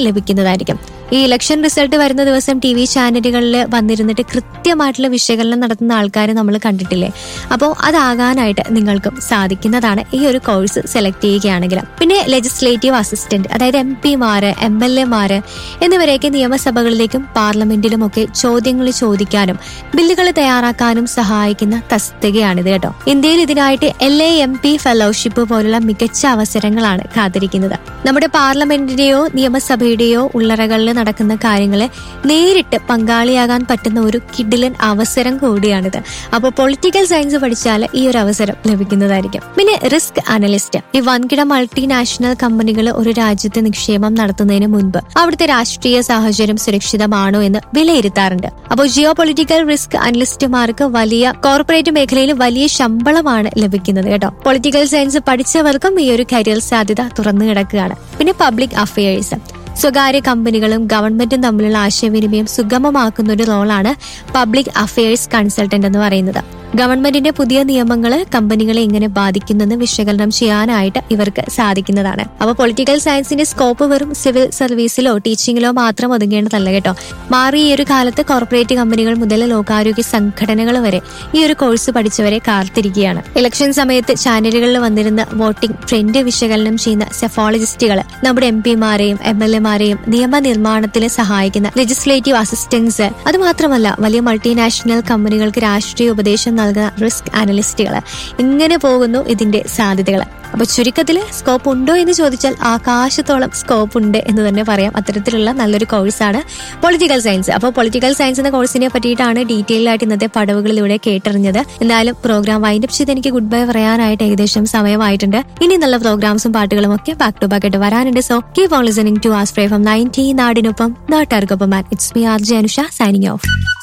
ലഭിക്കുന്നതായിരിക്കും ഈ election result വരുന്ന ദിവസം ടി വി ചാനലുകളിൽ വന്നിരുന്നിട്ട് കൃത്യമായിട്ടുള്ള വിശകലനം നടത്തുന്ന ആൾക്കാരെ നമ്മൾ കണ്ടിട്ടില്ലേ അപ്പോൾ അതാകാനായിട്ട് നിങ്ങൾക്കും സാധിക്കുന്നതാണ് ഈ ഒരു കോഴ്സ് സെലക്ട് ചെയ്യുകയാണെങ്കിൽ പിന്നെ ലെജിസ്ലേറ്റീവ് അസിസ്റ്റന്റ് അതായത് എം പിമാര് എം എൽ എമാര് എന്നിവരെയൊക്കെ നിയമസഭകളിലേക്കും പാർലമെന്റിലും ഒക്കെ ചോദ്യങ്ങൾ ചോദിക്കാനും ബില്ലുകൾ തയ്യാറാക്കാനും സഹായിക്കുന്ന തസ്തികയാണിത് കേട്ടോ ഇന്ത്യയിൽ ഇതിനായിട്ട് L A M P fellowship പോലുള്ള മികച്ച അവസരങ്ങളാണ് കാത്തിരിക്കുന്നത് നമ്മുടെ പാർലമെന്റിന്റെയോ നിയമസഭയുടെയോ ഉള്ളറകളിൽ നടക്കുന്ന കാര്യങ്ങളെ നേരിട്ട് പങ്കാളിയാകാൻ പറ്റുന്ന ഒരു കിഡിലൻ അവസരം കൂടിയാണിത് അപ്പോൾ പൊളിറ്റിക്കൽ സയൻസ് പഠിച്ചാൽ ഈ ഒരു അവസരം ലഭിക്കുന്നതായിരിക്കും പിന്നെ റിസ്ക് അനലിസ്റ്റ് ഈ വൻകിട മൾട്ടിനാഷണൽ കമ്പനികൾ ഒരു രാജ്യത്ത് നിക്ഷേപം നടത്തുന്നതിന് മുൻപ് അവിടുത്തെ രാഷ്ട്രീയ സാഹചര്യം സുരക്ഷിതമാണോ എന്ന് വിലയിരുത്താറുണ്ട് അപ്പോൾ ജിയോ പൊളിറ്റിക്കൽ റിസ്ക് അനലിസ്റ്റുമാർക്ക് വലിയ കോർപ്പറേറ്റ് മേഖലയിൽ വലിയ ശമ്പളമാണ് ലഭിക്കുന്നത് കേട്ടോ പൊളിറ്റിക്കൽ സയൻസ് പഠിച്ചവർക്കും ഈ ഒരു കരിയർ സാധ്യത തുറന്നു കിടക്കുകയാണ് പിന്നെ പബ്ലിക് അഫയേഴ്സ് സ്വകാര്യ കമ്പനികളും ഗവൺമെന്റും തമ്മിലുള്ള ആശയവിനിമയം സുഗമമാക്കുന്ന ഒരു റോളാണ് പബ്ലിക് അഫയേഴ്സ് കൺസൾട്ടന്റ് എന്ന് പറയുന്നത് ഗവൺമെന്റിന്റെ പുതിയ നിയമങ്ങൾ കമ്പനികളെ എങ്ങനെ ബാധിക്കുന്നെന്ന് വിശകലനം ചെയ്യാനായിട്ട് ഇവർക്ക് സാധിക്കുന്നതാണ് അപ്പോൾ പൊളിറ്റിക്കൽ സയൻസിന്റെ സ്കോപ്പ് വെറും സിവിൽ സർവീസിലോ ടീച്ചിങ്ങിലോ മാത്രം ഒതുങ്ങേണ്ടതല്ല കേട്ടോ മാറി ഈ ഒരു കാലത്ത് കോർപ്പറേറ്റ് കമ്പനികൾ മുതൽ ലോകാരോഗ്യ സംഘടനകൾ വരെ ഈ ഒരു കോഴ്സ് പഠിച്ചവരെ കാത്തിരിക്കുകയാണ് ഇലക്ഷൻ സമയത്ത് ചാനലുകളിൽ വന്നിരുന്ന വോട്ടിംഗ് ട്രെൻഡ് വിശകലനം ചെയ്യുന്ന സെഫോളജിസ്റ്റുകൾ നമ്മുടെ എം പിമാരെയും എം എൽ എമാരെയും നിയമനിർമ്മാണത്തിൽ സഹായിക്കുന്ന ലെജിസ്ലേറ്റീവ് അസിസ്റ്റൻസ് അത് മാത്രമല്ല വലിയ മൾട്ടിനാഷണൽ കമ്പനികൾക്ക് രാഷ്ട്രീയ ഉപദേശം നൽകുന്ന റിസ്ക് അനലിസ്റ്റുകൾ ഇങ്ങനെ പോകുന്നു ഇതിന്റെ സാധ്യതകൾ അപ്പൊ ചുരുക്കത്തിൽ സ്കോപ്പ് ഉണ്ടോ എന്ന് ചോദിച്ചാൽ ആകാശത്തോളം സ്കോപ്പ് ഉണ്ട് എന്ന് തന്നെ പറയാം അത്തരത്തിലുള്ള നല്ലൊരു കോഴ്സാണ് പൊളിറ്റിക്കൽ സയൻസ് അപ്പോൾ പൊളിറ്റിക്കൽ സയൻസ് എന്ന കോഴ്സിനെ പറ്റിയിട്ടാണ് ഡീറ്റെയിൽ ആയിട്ട് ഇന്നത്തെ പടവുകളിലൂടെ കേട്ടറിഞ്ഞത് എന്തായാലും പ്രോഗ്രാം വൈൻഡപ്പ് ചെയ്ത് എനിക്ക് ഗുഡ് ബൈ പറയാനായിട്ട് ഏകദേശം സമയമായിട്ടുണ്ട് ഇനി നല്ല പ്രോഗ്രാംസും പാട്ടുകളും ഒക്കെ ബാക്ക് ടു ബാക്ക് ആയിട്ട് വരാനുണ്ട് so keep on listening to us ഫ്രേ ഫ്രം നയൻറ്റി നാടിനൊപ്പം നാട്ടുകാർക്കൊപ്പം it's me R J Anusha signing of